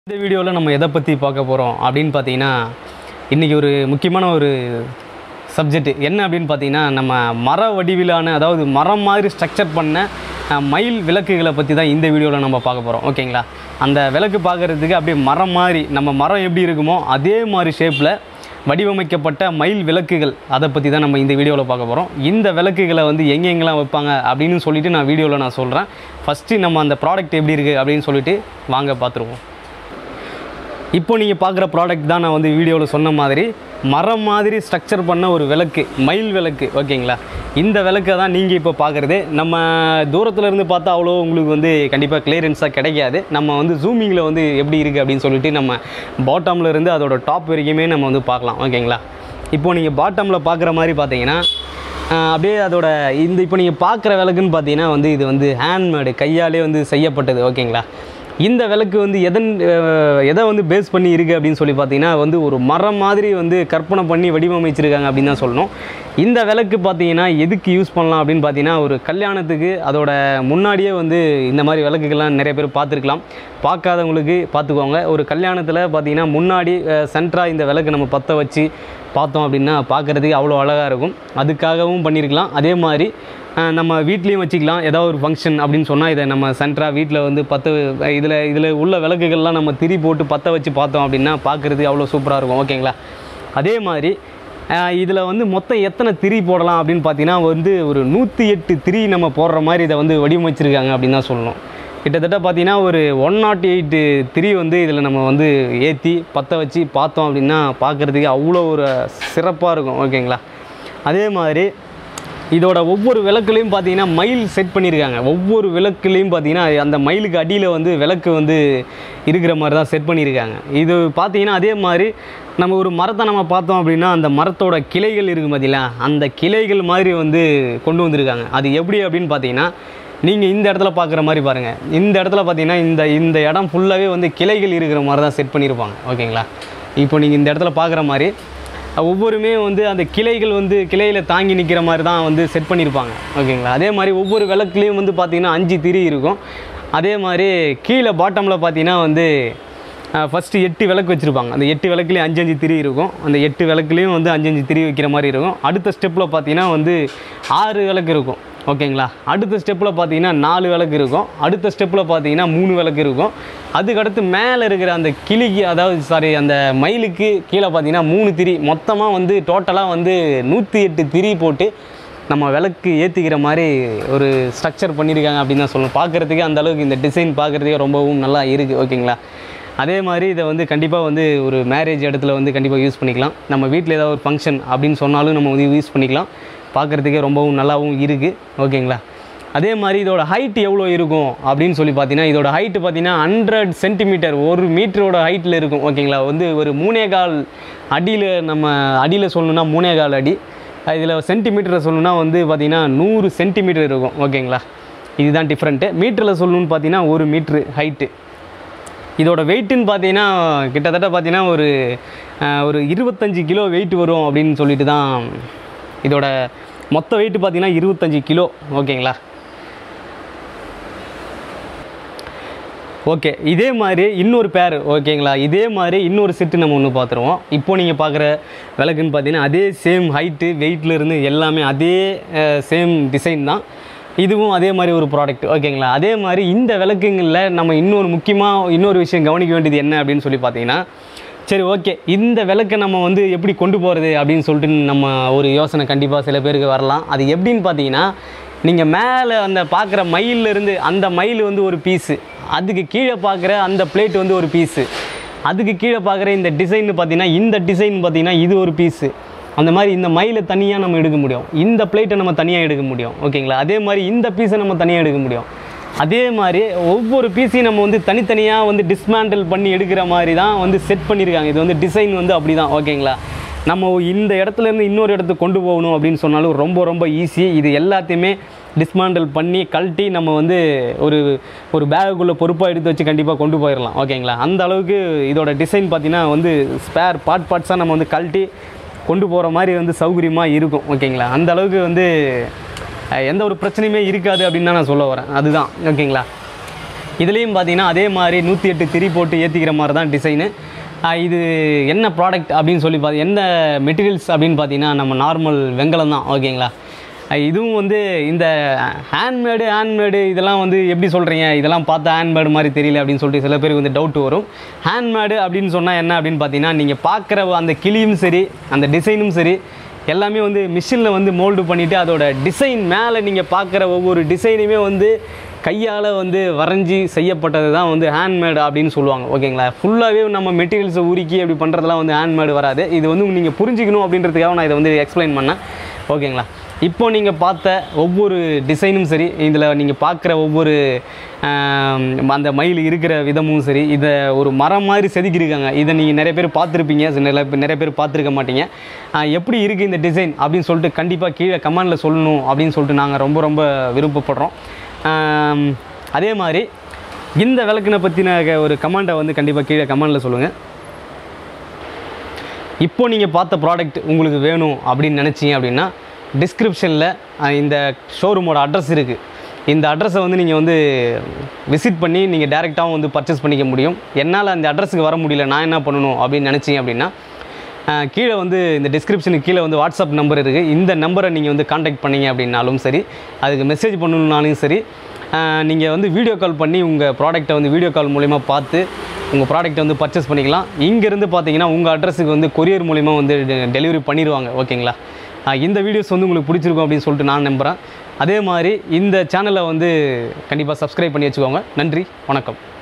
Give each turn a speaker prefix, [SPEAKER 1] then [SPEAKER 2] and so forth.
[SPEAKER 1] இந்த வீடியோவில் நம்ம எதை பற்றி பார்க்க போகிறோம் அப்படின்னு பார்த்தீங்கன்னா இன்றைக்கி ஒரு முக்கியமான ஒரு சப்ஜெக்ட் என்ன அப்படின்னு பார்த்தீங்கன்னா நம்ம மர வடிவிலான அதாவது மரம் மாதிரி ஸ்ட்ரக்சர் பண்ண அஹ், மயில் விளக்குகளை பற்றி தான் இந்த வீடியோவில் நம்ம பார்க்க போகிறோம் ஓகேங்களா அந்த விளக்கு பார்க்குறதுக்கு அப்படியே மரம் மாதிரி நம்ம மரம் எப்படி இருக்குமோ அதே மாதிரி ஷேப்பில் வடிவமைக்கப்பட்ட மயில் விளக்குகள் அதை பற்றி தான் நம்ம இந்த வீடியோவில் பார்க்க போகிறோம் இந்த விளக்குகளை வந்து எங்கெங்கெல்லாம் வைப்பாங்க அப்படின்னு சொல்லிட்டு நான் வீடியோவில் நான் சொல்கிறேன் ஃபஸ்ட்டு நம்ம அந்த ப்ராடக்ட் எப்படி இருக்குது அப்படின்னு சொல்லிட்டு வாங்க பார்த்துருவோம் இப்போ நீங்கள் பார்க்குற ப்ராடக்ட் தான் நான் வந்து வீடியோவில் சொன்ன மாதிரி மரம் மாதிரி ஸ்ட்ரக்சர் பண்ண ஒரு விளக்கு மயில் விளக்கு ஓகேங்களா இந்த விளக்கை தான் நீங்கள் இப்போ பார்க்குறது நம்ம தூரத்துல இருந்து பார்த்தா அவ்வளோ உங்களுக்கு வந்து கண்டிப்பாக கிளியரன்ஸாக கிடைக்காது நம்ம வந்து ஜூமிங்கில் வந்து எப்படி இருக்குது அப்படின்னு சொல்லிட்டு நம்ம பாட்டமில் இருந்து அதோட டாப் வரைக்குமே நம்ம வந்து பார்க்கலாம் ஓகேங்களா இப்போ நீங்கள் பாட்டமில் பார்க்குற மாதிரி பார்த்தீங்கன்னா ஆஹ் அப்படியே அதோட இந்த இப்போ நீங்கள் பார்க்குற விளக்குன்னு பார்த்தீங்கன்னா வந்து இது வந்து ஹேண்ட்மேடு கையாலே வந்து செய்யப்பட்டது ஓகேங்களா இந்த விளக்கு வந்து எதன் அஹ், எதை வந்து பேஸ் பண்ணி இருக்குது அப்படின்னு சொல்லி பார்த்தீங்கன்னா வந்து ஒரு மரம் மாதிரி வந்து கற்பனை பண்ணி வடிவமைச்சிருக்காங்க அப்படின்னு தான் சொல்லணும் இந்த விளக்கு பார்த்தீங்கன்னா எதுக்கு யூஸ் பண்ணலாம் அப்படின்னு பார்த்தீங்கன்னா ஒரு கல்யாணத்துக்கு அதோட முன்னாடியே வந்து இந்த மாதிரி விளக்குகள்லாம் நிறைய பேர் பார்த்துருக்கலாம் பார்க்காதவங்களுக்கு பார்த்துக்கோங்க ஒரு கல்யாணத்தில் பார்த்தீங்கன்னா முன்னாடி சென்டராக இந்த விளக்கு நம்ம பற்ற வச்சு பார்த்தோம் அப்படின்னா பார்க்குறதுக்கு அவ்வளோ அழகாக இருக்கும் அதுக்காகவும் பண்ணியிருக்கலாம் அதே மாதிரி அஹ், நம்ம வீட்லேயும் வச்சுக்கலாம் ஏதாவது ஒரு ஃபங்க்ஷன் அப்படின்னு சொன்னால் இதை நம்ம சென்டராக வீட்டில் வந்து பற்ற இதில் இதில் உள்ள விளக்குகள்லாம் நம்ம திரி போட்டு பற்ற வச்சு பார்த்தோம் அப்படின்னா பார்க்குறதுக்கு அவ்வளோ சூப்பராக இருக்கும் ஓகேங்களா அதே மாதிரி இதில் வந்து மொத்தம் எத்தனை திரி போடலாம் அப்படின்னு பார்த்தீங்கன்னா வந்து ஒரு நூற்றி எட்டு திரி நம்ம போடுற மாதிரி இதை வந்து வடிவமைச்சிருக்காங்க அப்படின்னு தான் சொல்லணும் கிட்டத்தட்ட பார்த்தீங்கன்னா ஒரு ஒன் நாட் எயிட்டு திரி வந்து இதில் நம்ம வந்து ஏற்றி பற்ற வச்சு பார்த்தோம் அப்படின்னா பார்க்குறதுக்கு அவ்வளோ ஒரு சிறப்பாக இருக்கும் ஓகேங்களா அதே மாதிரி இதோட ஒவ்வொரு விளக்குலையும் பார்த்தீங்கன்னா மயில் செட் பண்ணியிருக்காங்க ஒவ்வொரு விளக்குலையும் பார்த்தீங்கன்னா அந்த மயிலுக்கு அடியில் வந்து விளக்கு வந்து இருக்கிற மாதிரி தான் செட் பண்ணியிருக்காங்க இது பார்த்தீங்கன்னா அதே மாதிரி நம்ம ஒரு மரத்தை நம்ம பார்த்தோம் அப்படின்னா அந்த மரத்தோட கிளைகள் இருக்குது பார்த்தீங்களா அந்த கிளைகள் மாதிரி வந்து கொண்டு வந்திருக்காங்க அது எப்படி அப்படின்னு பார்த்தீங்கன்னா நீங்கள் இந்த இடத்துல பார்க்குற மாதிரி பாருங்கள் இந்த இடத்துல பார்த்தீங்கன்னா இந்த இந்த இடம் ஃபுல்லாகவே வந்து கிளைகள் இருக்கிற மாதிரி தான் செட் பண்ணியிருப்பாங்க ஓகேங்களா இப்போ நீங்கள் இந்த இடத்துல பார்க்குற மாதிரி ஒவ்வொருமே வந்து அந்த கிளைகள் வந்து கிளையில் தாங்கி நிற்கிற மாதிரி தான் வந்து செட் பண்ணியிருப்பாங்க ஓகேங்களா அதே மாதிரி ஒவ்வொரு விளக்குலேயும் வந்து பார்த்திங்கன்னா அஞ்சு திரி இருக்கும் அதே மாதிரி கீழே பாட்டமில் பார்த்தீங்கன்னா வந்து ஃபஸ்ட்டு எட்டு விளக்கு வச்சுருப்பாங்க அந்த எட்டு விளக்குலேயும் அஞ்சு அஞ்சு திரி இருக்கும் அந்த எட்டு விளக்குலேயும் வந்து அஞ்சு அஞ்சு திரி வைக்கிற மாதிரி இருக்கும் அடுத்த ஸ்டெப்பில் பார்த்தீங்கன்னா வந்து ஆறு விளக்கு இருக்கும் ஓகேங்களா அடுத்த ஸ்டெப்பில் பார்த்தீங்கன்னா நாலு விளக்கு இருக்கும் அடுத்த ஸ்டெப்பில் பார்த்தீங்கன்னா மூணு விளக்கு இருக்கும் அதுக்கடுத்து மேலே இருக்கிற அந்த கிளிக்கு அதாவது சாரி அந்த மயிலுக்கு கீழே பார்த்தீங்கன்னா மூணு திரி மொத்தமாக வந்து டோட்டலாக வந்து நூற்றி எட்டு திரி போட்டு நம்ம விளக்கு ஏற்றிக்கிற மாதிரி ஒரு ஸ்ட்ரக்சர் பண்ணியிருக்காங்க அப்படின்னு தான் சொல்லணும் பார்க்குறதுக்கு அந்த அளவுக்கு இந்த டிசைன் பார்க்குறதுக்கே ரொம்பவும் நல்லா இருக்குது ஓகேங்களா அதே மாதிரி இதை வந்து கண்டிப்பாக வந்து ஒரு மேரேஜ் இடத்துல வந்து கண்டிப்பாக யூஸ் பண்ணிக்கலாம் நம்ம வீட்டில் ஏதாவது ஒரு ஃபங்க்ஷன் அப்படின்னு சொன்னாலும் நம்ம வந்து யூஸ் பண்ணிக்கலாம் பார்க்குறதுக்கே ரொம்பவும் நல்லாவும் இருக்குது ஓகேங்களா அதே மாதிரி இதோட ஹைட் எவ்வளோ இருக்கும் அப்படின்னு சொல்லி பார்த்தீங்கன்னா இதோட ஹைட்டு பார்த்தீங்கன்னா ஹண்ட்ரட் சென்டிமீட்டர் ஒரு மீட்டரோட ஹைட்டில் இருக்கும் ஓகேங்களா வந்து ஒரு மூணே கால் அடியில் நம்ம அடியில் சொல்லணும்னா மூணே கால் அடி இதில் சென்டிமீட்டரில் சொல்லணும்னா வந்து பார்த்திங்கன்னா நூறு சென்டிமீட்டர் இருக்கும் ஓகேங்களா இதுதான் டிஃப்ரெண்ட்டு மீட்டரில் சொல்லணும்னு பார்த்தீங்கன்னா ஒரு மீட்ரு ஹைட்டு இதோட வெயிட்டுன்னு பார்த்தீங்கன்னா கிட்டத்தட்ட பார்த்தீங்கன்னா ஒரு அஹ், ஒரு இருபத்தஞ்சி கிலோ வெயிட் வரும் அப்படின்னு சொல்லிட்டு தான் இதோட மொத்த வெயிட் பார்த்தீங்கன்னா இருபத்தஞ்சி கிலோ ஓகேங்களா ஓகே இதே மாதிரி இன்னொரு பேர் ஓகேங்களா இதே மாதிரி இன்னொரு செட்டு நம்ம ஒன்று பார்த்துருவோம் இப்போ நீங்கள் பார்க்குற விளக்குன்னு பார்த்தீங்கன்னா அதே சேம் ஹைட்டு வெயிட்ல இருந்து எல்லாமே அதே சேம் டிசைன் தான் இதுவும் அதே மாதிரி ஒரு ப்ராடக்ட் ஓகேங்களா அதே மாதிரி இந்த விளக்குங்களில் நம்ம இன்னொரு முக்கியமாக இன்னொரு விஷயம் கவனிக்க வேண்டியது என்ன அப்படின்னு சொல்லி பார்த்தீங்கன்னா சரி ஓகே இந்த விளக்கை நம்ம வந்து எப்படி கொண்டு போகிறது அப்படின்னு சொல்லிட்டு நம்ம ஒரு யோசனை கண்டிப்பாக சில பேருக்கு வரலாம் அது எப்படின்னு பார்த்தீங்கன்னா நீங்கள் மேலே அந்த பார்க்குற மயில்ல இருந்து அந்த மயில் வந்து ஒரு பீஸு அதுக்கு கீழே பார்க்குற அந்த பிளேட் வந்து ஒரு பீஸு அதுக்கு கீழே பார்க்குற இந்த டிசைன் பார்த்தீங்கன்னா இந்த டிசைன் பார்த்தீங்கன்னா இது ஒரு பீஸு அந்த மாதிரி இந்த மயிலை தனியாக நம்ம எடுக்க முடியும் இந்த பிளேட்டை நம்ம தனியாக எடுக்க முடியும் ஓகேங்களா அதே மாதிரி இந்த பீஸை நம்ம தனியாக எடுக்க முடியும் அதே மாதிரி ஒவ்வொரு பீஸையும் நம்ம வந்து தனித்தனியாக வந்து டிஸ்மேண்டில் பண்ணி எடுக்கிற மாதிரி தான் வந்து செட் பண்ணியிருக்காங்க இது வந்து டிசைன் வந்து அப்படி தான் ஓகேங்களா நம்ம இந்த இடத்துல இருந்து இன்னொரு இடத்துக்கு கொண்டு போகணும் அப்படின்னு சொன்னாலும் ரொம்ப ரொம்ப ஈஸி இது எல்லாத்தையுமே டிஸ்மாண்டில் பண்ணி கழட்டி நம்ம வந்து ஒரு ஒரு பேகுக்குள்ளே பொறுப்பாக எடுத்து வச்சு கண்டிப்பாக கொண்டு போயிடலாம் ஓகேங்களா அந்த அளவுக்கு இதோட டிசைன் பார்த்தீங்கன்னா வந்து ஸ்பேர் பார்ட் பார்ட்ஸாக நம்ம வந்து கழட்டி கொண்டு போகிற மாதிரி வந்து சௌகரியமாக இருக்கும் ஓகேங்களா அந்த அளவுக்கு வந்து அஹ், எந்த ஒரு பிரச்சனையுமே இருக்காது அப்படின்னு தான் நான் சொல்ல வரேன் அதுதான் ஓகேங்களா இதுலேயும் பார்த்தீங்கன்னா அதே மாதிரி நூற்றி எட்டு திரி போட்டு ஏற்றிக்கிற மாதிரி தான் டிசைனு இது என்ன ப்ராடக்ட் அப்படின்னு சொல்லி பார்த்து என்ன மெட்டீரியல்ஸ் அப்படின்னு பார்த்தீங்கன்னா நம்ம நார்மல் வெங்கலம் தான் ஓகேங்களா அஹ் இதுவும் வந்து இந்த ஹேண்ட்மேடு ஹேண்ட்மேடு இதெல்லாம் வந்து எப்படி சொல்கிறீங்க இதெல்லாம் பார்த்தா ஹேண்ட்மேடு மாதிரி தெரியல அப்படின்னு சொல்லிட்டு சில பேருக்கு வந்து டவுட் வரும் ஹேண்ட்மேடு அப்படின்னு சொன்னால் என்ன அப்படின்னு பார்த்தீங்கன்னா நீங்கள் பார்க்குற அந்த கிளியும் சரி அந்த டிசைனும் சரி எல்லாமே வந்து மிஷினில் வந்து மோல்டு பண்ணிவிட்டு அதோட டிசைன் மேலே நீங்கள் பார்க்குற ஒவ்வொரு டிசைனுமே வந்து கையால் வந்து வரைஞ்சி செய்யப்பட்டது தான் வந்து ஹேண்ட்மேடு அப்படின்னு சொல்லுவாங்க ஓகேங்களா ஃபுல்லாகவே நம்ம மெட்டீரியல்ஸை உருக்கி அப்படி பண்ணுறதுலாம் வந்து ஹேண்ட்மேடு வராது இது வந்து நீங்கள் புரிஞ்சுக்கணும் அப்படின்றதுக்காக நான் இதை வந்து எக்ஸ்பிளைன் பண்ணேன் ஓகேங்களா இப்போ நீங்கள் பார்த்த ஒவ்வொரு டிசைனும் சரி இதில் நீங்கள் பார்க்குற ஒவ்வொரு ஆம், அந்த மயில் இருக்கிற விதமும் சரி இதை ஒரு மரம் மாதிரி செதுக்கியிருக்காங்க இதை நீங்கள் நிறைய பேர் பார்த்துருப்பீங்க நிறைய பேர் நிறைய பேர் பார்த்துருக்க மாட்டீங்க ஆ, எப்படி இருக்குது இந்த டிசைன் அப்படின்னு சொல்லிட்டு கண்டிப்பாக கீழே கமெண்டில் சொல்லணும் அப்படின்னு சொல்லிட்டு நாங்கள் ரொம்ப ரொம்ப விருப்பப்படுறோம் ஆம், அதே மாதிரி இந்த விளக்கினை பற்றின ஒரு கமெண்ட்டை வந்து கண்டிப்பாக கீழே கமெண்டில் சொல்லுங்கள் இப்போ நீங்கள் பார்த்த ப்ராடக்ட் உங்களுக்கு வேணும் அப்படின்னு நினச்சிங்க அப்படின்னா டிஸ்கிரிப்ஷனில் இந்த ஷோரூமோட அட்ரஸ் இருக்குது இந்த அட்ரஸை வந்து நீங்கள் வந்து விசிட் பண்ணி நீங்கள் டேரெக்டாகவும் வந்து பர்ச்சேஸ் பண்ணிக்க முடியும் என்னால் அந்த அட்ரஸுக்கு வர முடியல நான் என்ன பண்ணணும் அப்படின்னு நினச்சிங்க அப்படின்னா அஹ், கீழே வந்து இந்த டிஸ்கிரிப்ஷனுக்கு கீழே வந்து வாட்ஸ்அப் நம்பர் இருக்குது இந்த நம்பரை நீங்கள் வந்து காண்டாக்ட் பண்ணீங்க அப்படின்னாலும் சரி அதுக்கு மெசேஜ் பண்ணணுன்னாலும் சரி நீங்கள் வந்து வீடியோ கால் பண்ணி உங்கள் ப்ராடக்ட்டை வந்து வீடியோ கால் மூலிமா பார்த்து உங்கள் ப்ராடக்ட்டை வந்து பர்ச்சேஸ் பண்ணிக்கலாம் இங்கேருந்து பார்த்தீங்கன்னா உங்கள் அட்ரஸுக்கு வந்து கொரியர் மூலிமா வந்து டெலிவரி பண்ணிடுவாங்க ஓகேங்களா ஆஹ் இந்த வீடியோஸ் வந்து உங்களுக்கு பிடிச்சிருக்கும் அப்படின்னு சொல்லிட்டு நான் நம்புகிறேன் அதே மாதிரி இந்த சேனலை வந்து கண்டிப்பாக சப்ஸ்கிரைப் பண்ணி வச்சுக்கோங்க நன்றி வணக்கம்